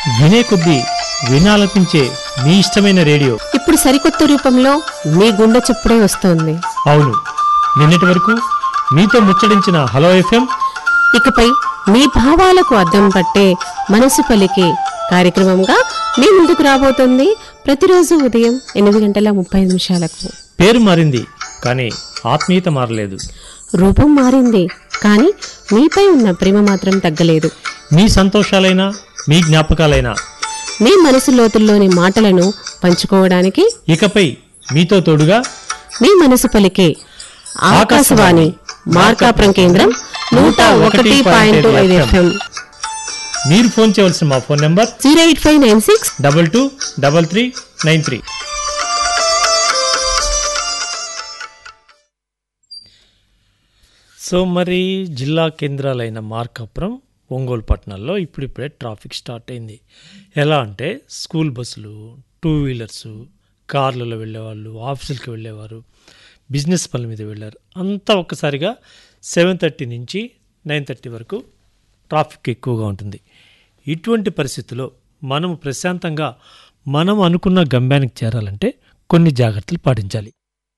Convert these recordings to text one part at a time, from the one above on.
వినే కొద్దీ వినాలనిపించే మీ ఇష్టమైన రేడియో ఇప్పుడు సరికొత్త రూపంలో మీ గుండె చప్పుడే వస్తోంది అవును నిన్నటి వరకు మీతో ముచ్చడించిన హలో ఎఫ్ఎం ఇకపై మీ భావాలకు అద్దం పట్టే మనసు పలికే కార్యక్రమంగా మీ ముందుకు రాబోతుంది ప్రతిరోజు ఉదయం ఎనిమిది గంటల ముప్పై నిమిషాలకు పేరు మారింది కానీ ఆత్మీయత మారలేదు రూపం మారింది కానీ మీపై ఉన్న ప్రేమ మాత్రం తగ్గలేదు మీ సంతోషాలైనా మీ జ్ఞాపకాలైనా మీ మనసు లోతుల్లోని మాటలను పంచుకోవడానికి ఇకపై మీతో తోడుగా మీ మనసు పలికే ఆకాశవాణి మార్కాపురం కేంద్రం నూట ఒకటి పాయింట్ ఐదు ఎఫ్ఎం మీరు ఫోన్ చేయవలసిన మా phone number zero eight five nine six double two double three nine three so మరి జిల్లా కేంద్రాలైన మార్కాపురం ఒంగోలు పట్టణాల్లో ఇప్పుడిప్పుడే ట్రాఫిక్ స్టార్ట్ అయింది ఎలా అంటే స్కూల్ బస్సులు టూ వీలర్స్ కార్లలో వెళ్ళేవాళ్ళు ఆఫీసులకి వెళ్ళేవారు బిజినెస్ పనుల మీద వెళ్ళారు అంతా ఒక్కసారిగా సెవెన్ థర్టీ నుంచి నైన్ థర్టీ వరకు ట్రాఫిక్ ఎక్కువగా ఉంటుంది ఇటువంటి పరిస్థితుల్లో మనం ప్రశాంతంగా మనం అనుకున్న గమ్యానికి చేరాలంటే కొన్ని జాగ్రత్తలు పాటించాలి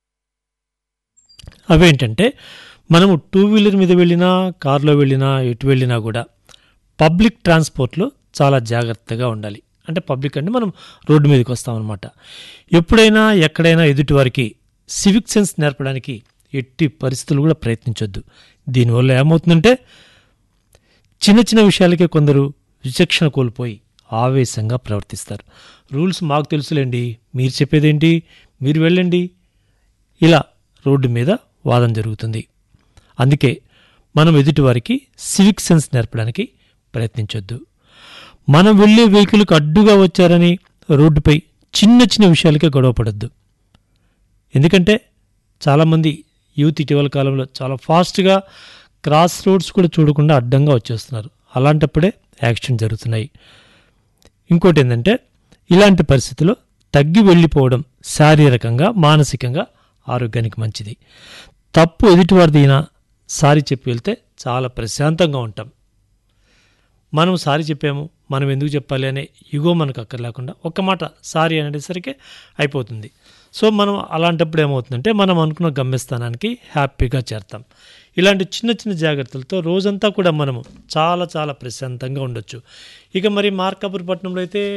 అవేంటంటే మనము టూ వీలర్ మీద వెళ్ళినా కార్లో వెళ్ళినా ఎటు వెళ్ళినా కూడా పబ్లిక్ ట్రాన్స్పోర్ట్లో చాలా జాగ్రత్తగా ఉండాలి అంటే పబ్లిక్ అంటే మనం రోడ్డు మీదకి వస్తామన్నమాట ఎప్పుడైనా ఎక్కడైనా ఎదుటి వారికి సివిక్ సెన్స్ నేర్పడానికి ఎట్టి పరిస్థితులు కూడా ప్రయత్నించొద్దు దీనివల్ల ఏమవుతుందంటే చిన్న చిన్న విషయాలకే కొందరు విచక్షణ కోల్పోయి ఆవేశంగా ప్రవర్తిస్తారు రూల్స్ మాకు తెలుసులేండి మీరు చెప్పేదేంటి మీరు వెళ్ళండి ఇలా రోడ్డు మీద వాదన జరుగుతుంది అందుకే మనం ఎదుటివారికి సివిక్ సెన్స్ నేర్పడానికి ప్రయత్నించొద్దు మనం వెళ్ళే వెహికల్కి అడ్డుగా వచ్చారని రోడ్డుపై చిన్న చిన్న విషయాలకే గొడవపడద్దు ఎందుకంటే చాలామంది యూత్ ఇటీవల కాలంలో చాలా ఫాస్ట్గా క్రాస్ రోడ్స్ కూడా చూడకుండా అడ్డంగా వచ్చేస్తున్నారు అలాంటప్పుడే యాక్సిడెంట్ జరుగుతున్నాయి ఇంకోటి ఏంటంటే ఇలాంటి పరిస్థితుల్లో తగ్గి వెళ్ళిపోవడం శారీరకంగా మానసికంగా ఆరోగ్యానికి మంచిది తప్పు ఎదుటివారిదైనా సారీ చెప్పి వెళ్తే చాలా ప్రశాంతంగా ఉంటాం మనం సారీ చెప్పాము మనం ఎందుకు చెప్పాలి అనే ఇగో మనకు అక్కర్లేకుండా ఒక్క మాట సారీ అనేసరికి అయిపోతుంది సో మనం అలాంటప్పుడు ఏమవుతుందంటే మనం అనుకున్న గమ్యస్థానానికి హ్యాపీగా చేరతాం ఇలాంటి చిన్న చిన్న జాగ్రత్తలతో రోజంతా కూడా మనము చాలా చాలా ప్రశాంతంగా ఉండొచ్చు ఇక మరి మార్కాపురం పట్టణంలో అయితే